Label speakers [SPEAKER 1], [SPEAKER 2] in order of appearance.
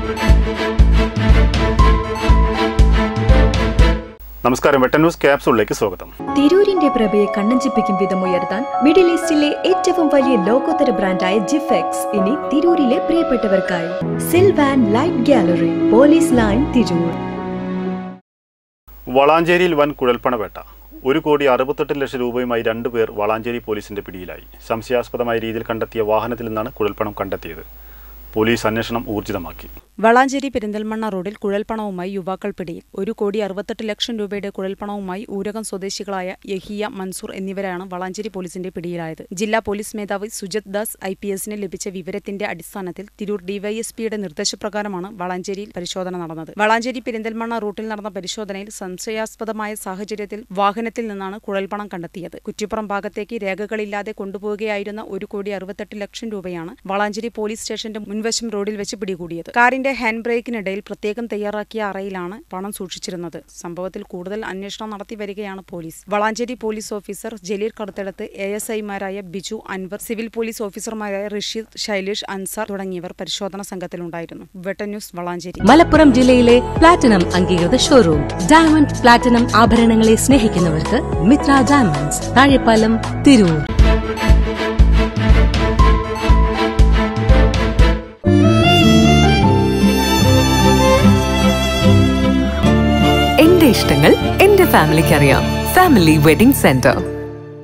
[SPEAKER 1] നമസ്കാരം വെട്ടൻ ന്യൂസ് ക്യാപ്സൂളിലേക്ക് സ്വാഗതം
[SPEAKER 2] തിരൂരിന്റെ പ്രഭയെ കണ്ണഞ്ചിപ്പിക്കും വിധം ഉയർത്താൻ മിഡിൽ ഈസ്റ്റിലെ ഏറ്റവും വലിയ ലോകോത്തര ബ്രാൻഡായ ജിഫെക്സ് ഇനി തിരൂരിലെ പ്രിയപ്പെട്ടവർക്കായി Silvan light gallery police line Tirur
[SPEAKER 1] വളാഞ്ചേരിയിൽ വൻ കുഴൽപ്പണവേട്ട ഒരു കോടി അറുപത്തെട്ട് ലക്ഷം രൂപയുമായി രണ്ടുപേർ വളാഞ്ചേരി പോലീസിന്റെ പിടിയിലായി സംശയാസ്പദമായ രീതിയിൽ കണ്ടെത്തിയ വാഹനത്തിൽ നിന്നാണ് കുഴൽപ്പണം കണ്ടെത്തിയത് പോലീസ് അന്വേഷണം ഊർജിതമാക്കി
[SPEAKER 3] വളാഞ്ചേരി പെരിന്തൽമണ്ണ റോഡിൽ കുഴൽപ്പണവുമായി യുവാക്കൾ പിടിയിൽ ഒരു കോടി അറുപത്തെട്ട് ലക്ഷം രൂപയുടെ കുഴൽപ്പണവുമായി ഊരകം സ്വദേശികളായ യഹിയ മൻസൂർ എന്നിവരാണ് വളാഞ്ചേരി പോലീസിന്റെ പിടിയിലായത് ജില്ലാ പോലീസ് മേധാവി സുജത് ദാസ് ഐ പി എസിന് ലഭിച്ച വിവരത്തിന്റെ അടിസ്ഥാനത്തിൽ തിരൂർ ഡിവൈഎസ്പിയുടെ നിർദ്ദേശപ്രകാരമാണ് വളാഞ്ചേരിയിൽ പരിശോധന നടന്നത് വളാഞ്ചേരി പെരിന്തൽമണ്ണ റൂട്ടിൽ നടന്ന പരിശോധനയിൽ സംശയാസ്പദമായ സാഹചര്യത്തിൽ വാഹനത്തിൽ നിന്നാണ് കുഴൽപ്പണം കണ്ടെത്തിയത് കുറ്റിപ്പുറം ഭാഗത്തേക്ക് രേഖകളില്ലാതെ കൊണ്ടുപോവുകയായിരുന്ന ഒരു കോടി അറുപത്തെട്ട് ലക്ഷം രൂപയാണ് വളാഞ്ചേരി പോലീസ് സ്റ്റേഷന്റെ മുൻവശം റോഡിൽ വെച്ച് പിടികൂടിയത് കാറിന്റെ ഹാൻഡ് ബ്രേക്കിനിടയിൽ പ്രത്യേകം തയ്യാറാക്കിയ അറയിലാണ് പണം സൂക്ഷിച്ചിരുന്നത് സംഭവത്തിൽ കൂടുതൽ അന്വേഷണം നടത്തി വരികയാണ് police Valanchery police officer Jaleel കറുത്തെടുത്ത് എ എസ് ഐമാരായ ബിജു അൻവർ സിവിൽ പോലീസ് ഓഫീസർമാരായ ഋഷിദ് ശൈലേഷ് അൻസാർ തുടങ്ങിയവർ പരിശോധന സംഘത്തിലുണ്ടായിരുന്നു വെട്ടൻ ന്യൂസ് വളാഞ്ചേരി
[SPEAKER 4] മലപ്പുറം ജില്ലയിലെ പ്ലാറ്റിനം അംഗീകൃത ഷോറൂം ഡയമണ്ട് പ്ലാറ്റിനം ആഭരണങ്ങളെ സ്നേഹിക്കുന്നവർക്ക് മിത്ര ഡയമണ്ട്സ് താഴെപ്പാലം തിരൂർ
[SPEAKER 5] എന്റെ ഇഷ്ടങ്ങൾ എന്റെ ഫാമിലിക്ക് അറിയാം ഫാമിലി വെഡിംഗ് സെന്റർ